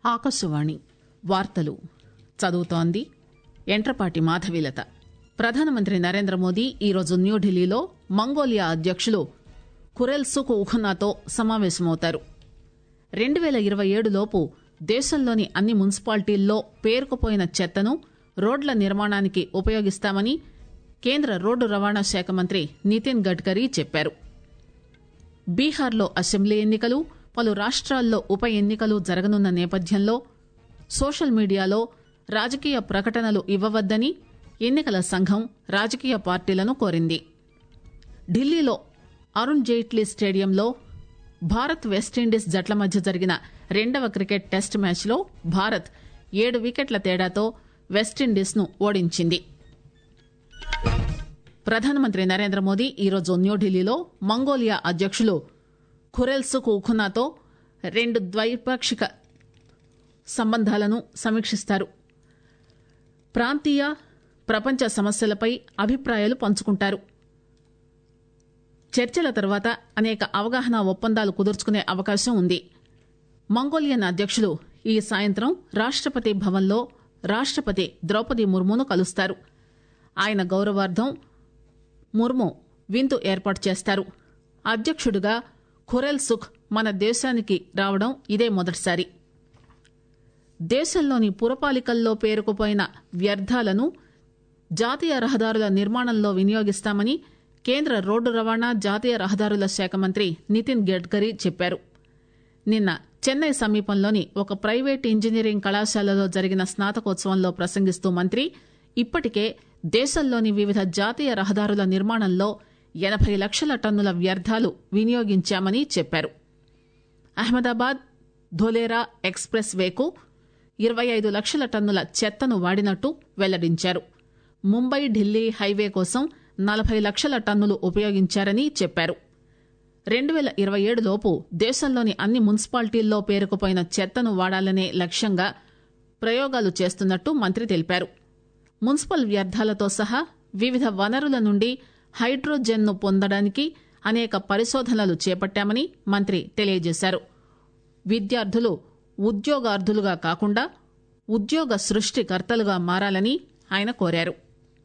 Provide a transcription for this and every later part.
ఆకాశవాణి వార్తలు చదువుతోంది ఎంట్రపాటి మాధవీలత ప్రధానమంత్రి నరేంద్ర మోదీ ఈరోజు న్యూఢిల్లీలో మంగోలియా అధ్యకులు ఖురెల్సుఖ్ ఉఖనాతో సమావేశమవుతారు రెండు పేల ఇరవై ఏడులోపు దేశంలోని అన్ని మున్సిపాలిటీల్లో పేరుకుపోయిన చెత్తను రోడ్ల నిర్మాణానికి ఉపయోగిస్తామని కేంద్ర రోడ్డు రవాణా శాఖ మంత్రి నితిన్ గడ్కరీ చెప్పారు బీహార్లో అసెంబ్లీ ఎన్నికలు పలు రాష్ట్రాల్లో ఉప ఎన్నికలు జరగనున్న నేపథ్యంలో సోషల్ మీడియాలో రాజకీయ ప్రకటనలు ఇవ్వవద్దని ఎన్నికల సంఘం రాజకీయ పార్టీలను కోరింది ఢిల్లీలో అరుణ్ జైట్లీ స్టేడియంలో భారత్ వెస్టిండీస్ జట్ల మధ్య జరిగిన రెండవ క్రికెట్ టెస్ట్ మ్యాచ్లో భారత్ ఏడు వికెట్ల తేడాతో వెస్టిండీస్ ను ఓడించింది ప్రధానమంత్రి నరేంద్ర మోదీ ఈరోజు న్యూఢిల్లీలో మంగోలియా అధ్యకులు ఖురెల్సుఖ్ ఉఖునాతో రెండు ద్వైపాక్షిక సంబంధాలను సమీక్షిస్తారు ప్రాంతీయ ప్రపంచ సమస్యలపై అభిప్రాయాలు పంచుకుంటారు చర్చల తర్వాత అనేక అవగాహన ఒప్పందాలు కుదుర్చుకునే అవకాశం ఉంది మంగోలియన్ అధ్యకులు ఈ సాయంత్రం రాష్టపతి భవన్లో రాష్టపతి ద్రౌపది ముర్మును కలుస్తారు ఆయన గౌరవార్థం ముర్ము విందు ఏర్పాటు చేస్తారు అధ్యక్షుడిగా ఖురెల్ సుఖ్ మన దేశానికి రావడం ఇదే మొదటిసారి దేశంలోని పురపాలికల్లో పేరుకుపోయిన వ్యర్థాలను జాతీయ రహదారుల నిర్మాణంలో వినియోగిస్తామని కేంద్ర రోడ్డు రవాణా జాతీయ రహదారుల శాఖ మంత్రి నితిన్ గడ్కరీ చెప్పారు నిన్న చెన్నై సమీపంలోని ఒక ప్రైవేట్ ఇంజనీరింగ్ కళాశాలలో జరిగిన స్నాతకోత్సవంలో ప్రసంగిస్తూ మంత్రి ఇప్పటికే దేశంలోని వివిధ జాతీయ రహదారుల నిర్మాణంలో ఎనబై లక్షల టన్నుల వ్యర్థాలు వినియోగించామని చెప్పారు అహ్మదాబాద్ ధోలేరా ఎక్స్ప్రెస్ వేకు ఇరవై ఐదు లక్షల టన్నుల చెత్తను వాడినట్టు వెల్లడించారు ముంబై ఢిల్లీ హైవే కోసం నలభై లక్షల టన్నులు ఉపయోగించారని చెప్పారు రెండు పేల ఇరవై ఏడులోపు దేశంలోని అన్ని మున్సిపాలిటీల్లో పేరుకుపోయిన చెత్తను వాడాలనే లక్ష్యంగా ప్రయోగాలు చేస్తున్నట్టు మంత్రి తెలిపారు మున్సిపల్ వ్యర్థాలతో సహా వివిధ వనరుల నుండి హైడ్రోజన్ను పొందడానికి అనేక పరిశోధనలు చేపట్టామని మంత్రి తెలియజేశారు విద్యార్థులు ఉద్యోగార్థులుగా కాకుండా ఉద్యోగ సృష్టికర్తలుగా మారాలని ఆయన కోరారు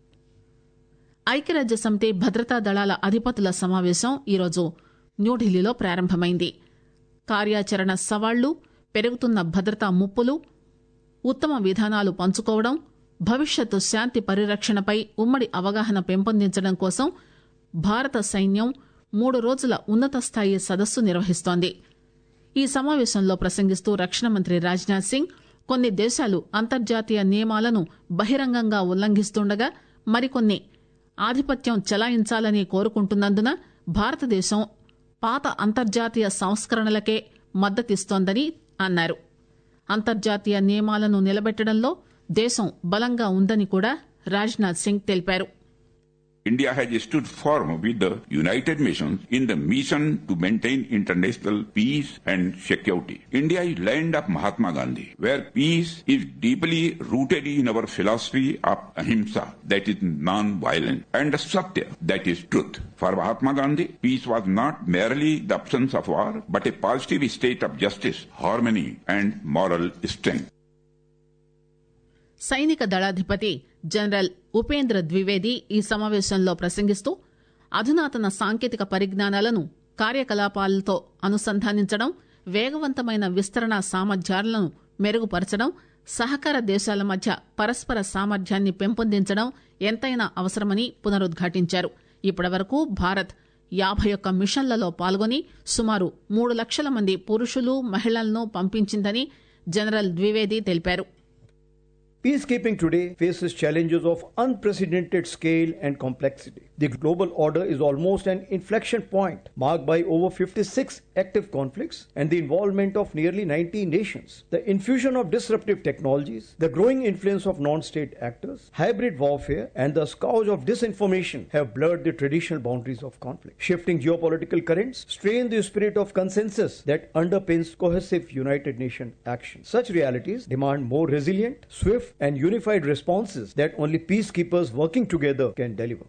ఐక్యరాజ్య సమితి భద్రతా దళాల అధిపతుల సమావేశం ఈరోజు న్యూఢిల్లీలో ప్రారంభమైంది కార్యాచరణ సవాళ్లు పెరుగుతున్న భద్రతా ముప్పులు ఉత్తమ విధానాలు పంచుకోవడం భవిష్యత్తు శాంతి పరిరక్షణపై ఉమ్మడి అవగాహన పెంపొందించడం కోసం భారత సైన్యం మూడు రోజుల ఉన్నత స్థాయి సదస్సు నిర్వహిస్తోంది ఈ సమావేశంలో ప్రసంగిస్తూ రక్షణ మంత్రి రాజ్నాథ్ సింగ్ కొన్ని దేశాలు అంతర్జాతీయ నియమాలను బహిరంగంగా ఉల్లంఘిస్తుండగా మరికొన్ని ఆధిపత్యం చెలాయించాలని కోరుకుంటున్నందున భారతదేశం పాత అంతర్జాతీయ సంస్కరణలకే మద్దతిస్తోందని అన్నారు అంతర్జాతీయ నియమాలను నిలబెట్టడంలో దేశం బలంగా ఉందని కూడా రాజ్నాథ్ సింగ్ తెలిపారు India has stood firm with the United Nations in the mission to maintain international peace and security. India is land of Mahatma Gandhi, where peace is deeply rooted in our philosophy of ahimsa, that is non-violence, and satya, that is truth. For Mahatma Gandhi, peace was not merely the absence of war, but a positive state of justice, harmony, and moral strength. సైనిక దళాధిపతి general Upendra Dwivedi ఈ సమావేశంలో ప్రసంగిస్తూ అధునాతన సాంకేతిక పరిజ్ఞానాలను కార్యకలాపాలతో అనుసంధానించడం వేగవంతమైన విస్తరణ సామర్థ్యాలను మెరుగుపరచడం సహకార దేశాల మధ్య పరస్పర సామర్థ్యాన్ని పెంపొందించడం ఎంతైనా అవసరమని పునరుద్ఘాటించారు ఇప్పటివరకు భారత్ యాభై ఒక్క మిషన్లలో పాల్గొని సుమారు మూడు లక్షల మంది పురుషులు మహిళలను పంపించిందని జనరల్ ద్వివేది తెలిపారు Peacekeeping today faces challenges of unprecedented scale and complexity. The global order is almost an inflection point, marked by over 56 active conflicts and the involvement of nearly 90 nations. The infusion of disruptive technologies, the growing influence of non state actors, hybrid warfare, and the scourge of disinformation have blurred the traditional boundaries of conflict. Shifting geopolitical currents strain the spirit of consensus that underpins cohesive United Nations action. Such realities demand more resilient, swift, and unified responses that only peacekeepers working together can deliver.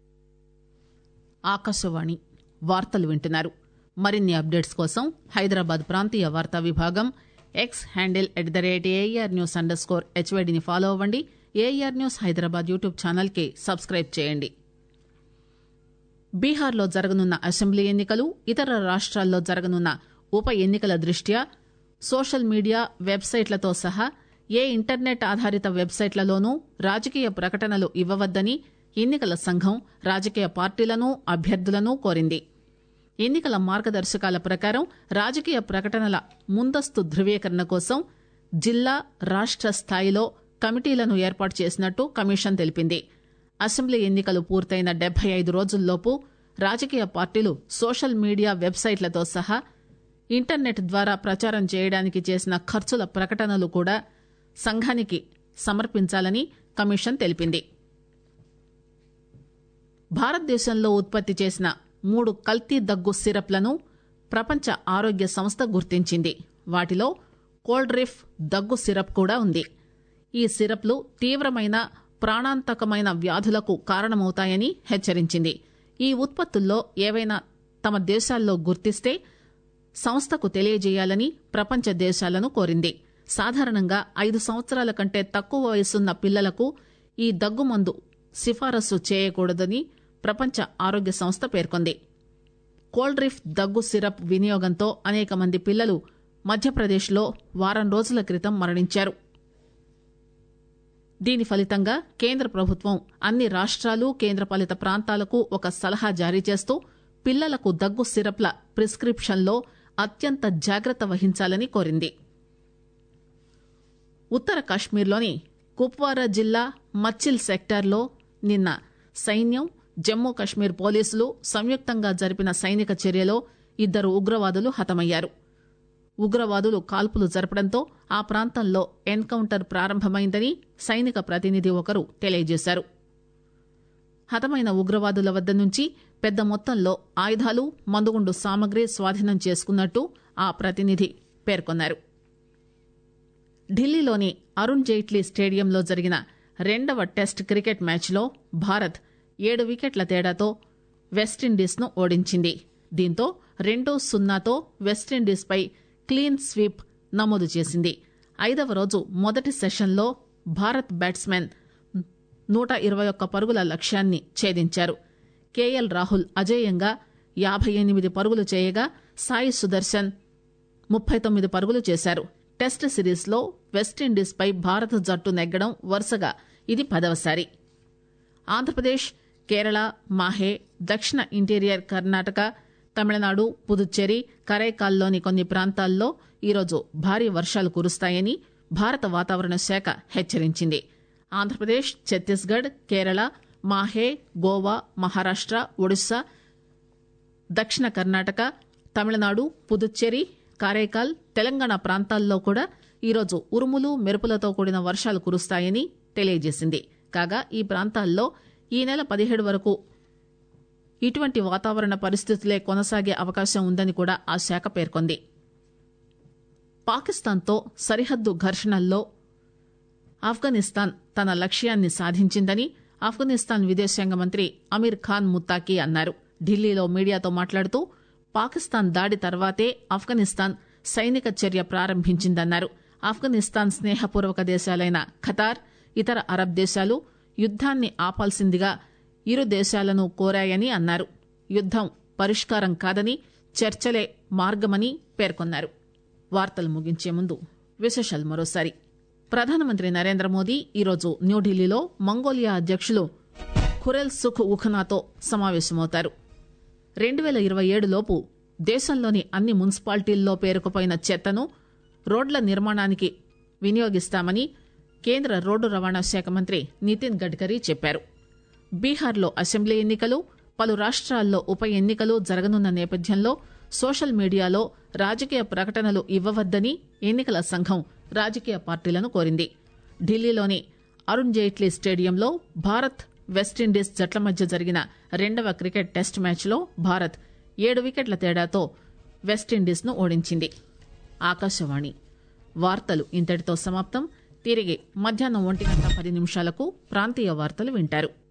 Akashvani వార్తలు వింటున్నారు మరిన్ని updates కోసం హైదరాబాద్ ప్రాంతీయ వార్తా విభాగం X handle at the rate AR news underscore హెచ్వైడిని follow అవ్వండి AR news Hyderabad YouTube ఛానల్కి సబ్స్క్రైబ్ చేయండి బీహార్లో జరగనున్న అసెంబ్లీ ఎన్నికలు ఇతర రాష్ట్రాల్లో జరగనున్న ఉప ఎన్నికల దృష్ట్యా సోషల్ మీడియా వెబ్సైట్లతో సహా ఏ ఇంటర్నెట్ ఆధారిత వెబ్సైట్లలోనూ రాజకీయ ప్రకటనలు ఇవ్వవద్దని ఎన్నికల సంఘం రాజకీయ పార్టీలను అభ్యర్థులను కోరింది ఎన్నికల మార్గదర్శకాల ప్రకారం రాజకీయ ప్రకటనల ముందస్తు ధృవీకరణ కోసం జిల్లా రాష్ట స్థాయిలో కమిటీలను ఏర్పాటు చేసినట్టు కమిషన్ తెలిపింది అసెంబ్లీ ఎన్నికలు పూర్తయిన డెబ్బై ఐదు రోజుల్లోపు రాజకీయ పార్టీలు సోషల్ మీడియా వెబ్సైట్లతో సహా ఇంటర్నెట్ ద్వారా ప్రచారం చేయడానికి చేసిన ఖర్చుల ప్రకటనలు కూడా సంఘానికి సమర్పించాలని కమిషన్ తెలిపింది భారతదేశంలో ఉత్పత్తి చేసిన మూడు కల్తీ దగ్గు సిరప్లను ప్రపంచ ఆరోగ్య సంస్థ గుర్తించింది వాటిలో కోల్డ్రిఫ్ దగ్గు సిరప్ కూడా ఉంది ఈ సిరప్లు తీవ్రమైన ప్రాణాంతకమైన వ్యాధులకు కారణమవుతాయని హెచ్చరించింది ఈ ఉత్పత్తుల్లో ఏవైనా తమ దేశాల్లో గుర్తిస్తే సంస్థకు తెలియజేయాలని ప్రపంచ దేశాలను కోరింది సాధారణంగా ఐదు సంవత్సరాల కంటే తక్కువ వయసున్న పిల్లలకు ఈ దగ్గుమందు సిఫారసు చేయకూడదని ప్రపంచ ఆరోగ్య సంస్థ పేర్కొంది కోల్డ్రిఫ్ దగ్గు సిరప్ వినియోగంతో అనేక మంది పిల్లలు మధ్యప్రదేశ్లో వారం రోజుల క్రితం మరణించారు దీని ఫలితంగా కేంద్ర ప్రభుత్వం అన్ని రాష్ట్రాలు కేంద్రపాలిత ప్రాంతాలకు ఒక సలహా జారీ చేస్తూ పిల్లలకు దగ్గు సిరప్ల ప్రిస్క్రిప్షన్లో అత్యంత జాగ్రత్త వహించాలని కోరింది ఉత్తర కాశ్మీర్లోని కుప్వారా జిల్లా మచ్చిల్ సెక్టార్లో నిన్న సైన్యం జమ్మూ కశ్మీర్ పోలీసులు సంయుక్తంగా జరిపిన సైనిక చర్యలో ఇద్దరు ఉగ్రవాదులు హతమయ్యారు ఉగ్రవాదులు కాల్పులు జరపడంతో ఆ ప్రాంతంలో ఎన్కౌంటర్ ప్రారంభమైందని సైనిక ప్రతినిధి ఒకరు తెలియజేశారు హతమైన ఉగ్రవాదుల వద్ద నుంచి పెద్ద మొత్తంలో ఆయుధాలు మందుగుండు సామగ్రి స్వాధీనం చేసుకున్నట్టు ఆ ప్రతినిధి పేర్కొన్నారు ఢిల్లీలోని అరుణ్ జైట్లీ స్టేడియంలో జరిగిన రెండవ టెస్ట్ క్రికెట్ మ్యాచ్లో భారత్ ఏడు వికెట్ల తేడాతో వెస్టిండీస్ను ఓడించింది దీంతో రెండు సున్నాతో వెస్టిండీస్పై క్లీన్ స్వీప్ నమోదు చేసింది ఐదవ రోజు మొదటి సెషన్లో భారత్ బ్యాట్స్మెన్ నూట ఇరవై ఒక్క పరుగుల లక్ష్యాన్ని ఛేదించారు కేఎల్ రాహుల్ అజేయంగా యాభై ఎనిమిది పరుగులు చేయగా సాయి సుదర్శన్ ముప్పై తొమ్మిది పరుగులు చేశారు టెస్ట్ సిరీస్లో వెస్టిండీస్పై భారత జట్టు నెగ్గడం వరుసగా ఇది పదవసారి ఆంధ్రప్రదేశ్ కేరళ మాహే దక్షిణ ఇంటీరియర్ కర్ణాటక తమిళనాడు పుదుచ్చేరి కరైకాల్లోని కొన్ని ప్రాంతాల్లో ఈరోజు భారీ వర్షాలు కురుస్తాయని భారత వాతావరణ శాఖ హెచ్చరించింది ఆంధ్రప్రదేశ్ ఛత్తీస్గఢ్ కేరళ మాహే గోవా మహారాష్ట ఒడిశా దక్షిణ కర్ణాటక తమిళనాడు పుదుచ్చేరి కారైకాల్ తెలంగాణ ప్రాంతాల్లో కూడా ఈరోజు ఉరుములు మెరుపులతో కూడిన వర్షాలు కురుస్తాయని తెలియజేసింది కాగా ఈ ప్రాంతాల్లో ఈ నెల పదిహేడు వరకు ఇటువంటి వాతావరణ పరిస్థితులే కొనసాగే అవకాశం ఉందని కూడా ఆ శాఖ పేర్కొంది పాకిస్తాన్తో సరిహద్దు ఘర్షణల్లో ఆఫ్ఘనిస్తాన్ తన లక్ష్యాన్ని సాధించిందని ఆఫ్ఘనిస్తాన్ విదేశాంగ మంత్రి అమీర్ ఖాన్ ముత్తాకీ అన్నారు ఢిల్లీలో మీడియాతో మాట్లాడుతూ పాకిస్తాన్ దాడి తర్వాతే ఆఫ్ఘనిస్తాన్ సైనిక చర్య ప్రారంభించిందన్నారు ఆఫ్ఘనిస్తాన్ స్నేహపూర్వక దేశాలైన ఖతార్ ఇతర అరబ్ దేశాలు యుద్దాన్ని ఆపాల్సిందిగా ఇరు దేశాలను కోరాయని అన్నారు యుద్దం పరిష్కారం కాదని చర్చలే మార్గమని పేర్కొన్నారు వార్తలు ముగించే ముందు విశేషాలు మరోసారి ప్రధానమంత్రి నరేంద్ర మోదీ ఈరోజు న్యూఢిల్లీలో మంగోలియా అధ్యక్షులు ఖురెల్ సుఖ్ ఉఖనాతో సమావేశమవుతారు రెండు వేల ఇరవై ఏడులోపు దేశంలోని అన్ని మున్సిపాలిటీల్లో పేరుకుపోయిన చెత్తను రోడ్ల నిర్మాణానికి వినియోగిస్తామని కేంద్ర రోడ్డు రవాణా శాఖ మంత్రి నితిన్ గడ్కరీ చెప్పారు బీహార్లో అసెంబ్లీ ఎన్నికలు పలు రాష్ట్రాల్లో ఉప ఎన్నికలు జరగనున్న నేపథ్యంలో సోషల్ మీడియాలో రాజకీయ ప్రకటనలు ఇవ్వవద్దని ఎన్నికల సంఘం రాజకీయ పార్టీలను కోరింది ఢిల్లీలోని అరుణ్ జైట్లీ స్టేడియంలో భారత్ వెస్టిండీస్ జట్ల మధ్య జరిగిన రెండవ క్రికెట్ టెస్ట్ మ్యాచ్లో భారత్ ఏడు వికెట్ల తేడాతో వెస్టిండీస్ను ఓడించింది ఆకాశవాణి వార్తలు ఇంతటితో సమాప్తం తిరిగి మధ్యాహ్నం ఒంటి గంట పది నిమిషాలకు ప్రాంతీయ వార్తలు వింటారు